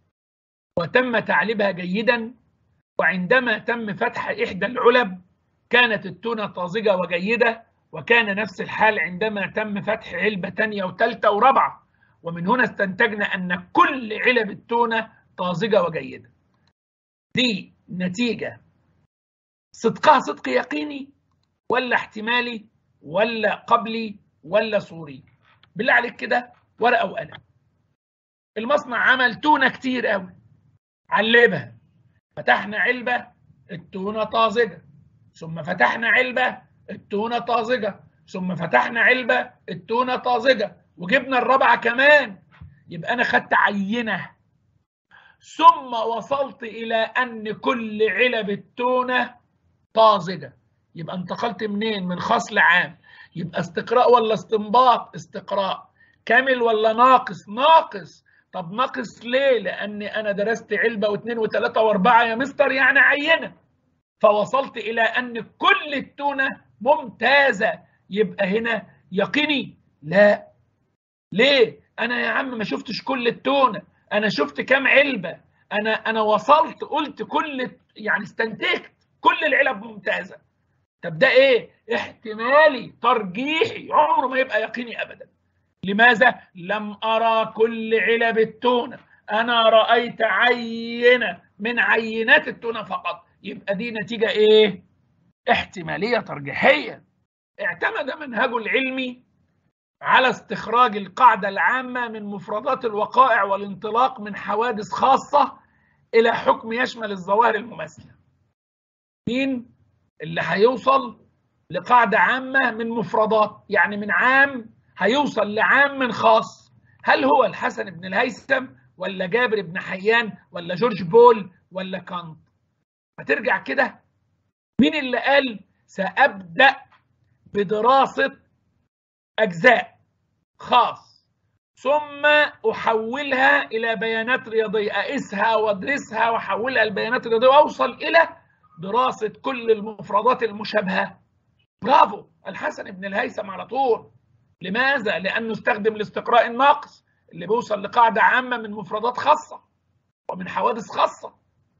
S1: وتم تعليبها جيدا وعندما تم فتح إحدى العلب كانت التونة طازجة وجيدة وكان نفس الحال عندما تم فتح علبة تانية وثالثة ورابعة ومن هنا استنتجنا أن كل علب التونة طازجة وجيدة دي نتيجة صدقها صدق يقيني ولا احتمالي ولا قبلي ولا صوري بالله عليك كده ورقة وقلم المصنع عمل تونة كتير قوي علبها فتحنا علبة التونة طازجة ثم فتحنا علبة التونة طازجة ثم فتحنا علبة التونة طازجة وجبنا الرابعة كمان يبقى أنا خدت عينة ثم وصلت إلى أن كل علب التونة طازجة يبقى انتقلت منين من خاص لعام يبقى استقراء ولا استنباط استقراء كامل ولا ناقص ناقص طب ناقص ليه لأني أنا درست علبة واثنين وثلاثة وأربعة يا مستر يعني عينة فوصلت إلى أن كل التونة ممتازة يبقى هنا يقيني لا ليه أنا يا عم ما شفتش كل التونة أنا شفت كام علبة أنا أنا وصلت قلت كل يعني استنتجت كل العلب ممتازة طب ده إيه احتمالي ترجيحي عمره ما يبقى يقيني أبدا لماذا لم أرى كل علب التونة أنا رأيت عينة من عينات التونة فقط يبقى دي نتيجة إيه؟ احتمالية ترجيحية اعتمد منهجه العلمي على استخراج القاعدة العامة من مفردات الوقائع والانطلاق من حوادث خاصة إلى حكم يشمل الظواهر المماثلة مين اللي هيوصل لقاعدة عامة من مفردات يعني من عام هيوصل لعام من خاص هل هو الحسن بن الهيثم ولا جابر بن حيان ولا جورج بول ولا كانت هترجع كده مين اللي قال سأبدأ بدراسة أجزاء خاص ثم أحولها إلى بيانات رياضية أقيسها وأدرسها وأحولها لبيانات رياضية وأوصل إلى دراسة كل المفردات المشابهة برافو الحسن بن الهيثم على طول لماذا؟ لأنه استخدم الاستقراء الناقص اللي بيوصل لقاعدة عامة من مفردات خاصة ومن حوادث خاصة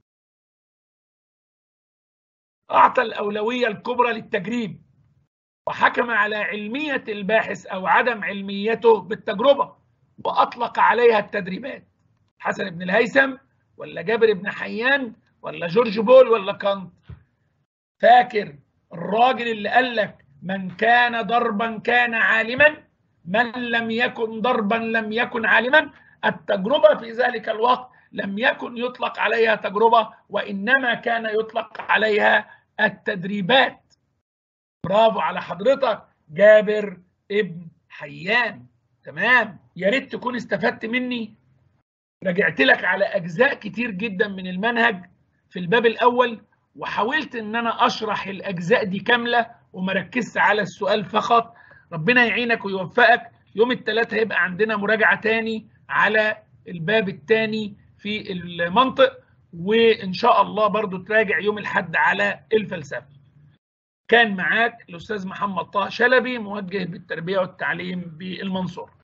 S1: أعطى الأولوية الكبرى للتجريب وحكم على علمية الباحث أو عدم علميته بالتجربة وأطلق عليها التدريبات حسن بن الهيثم ولا جابر بن حيان ولا جورج بول ولا كانت فاكر الراجل اللي قال لك من كان ضربا كان عالما من لم يكن ضربا لم يكن عالما التجربة في ذلك الوقت لم يكن يطلق عليها تجربة وإنما كان يطلق عليها التدريبات برافو على حضرتك جابر ابن حيان تمام يا ريت تكون استفدت مني رجعت لك على أجزاء كتير جدا من المنهج في الباب الأول وحاولت ان انا اشرح الاجزاء دي كامله وما ركزت على السؤال فقط ربنا يعينك ويوفقك يوم الثلاث هيبقى عندنا مراجعه تاني على الباب الثاني في المنطق وان شاء الله برضو تراجع يوم الحد على الفلسفه كان معاك الاستاذ محمد طه شلبي موجه بالتربيه والتعليم بالمنصوره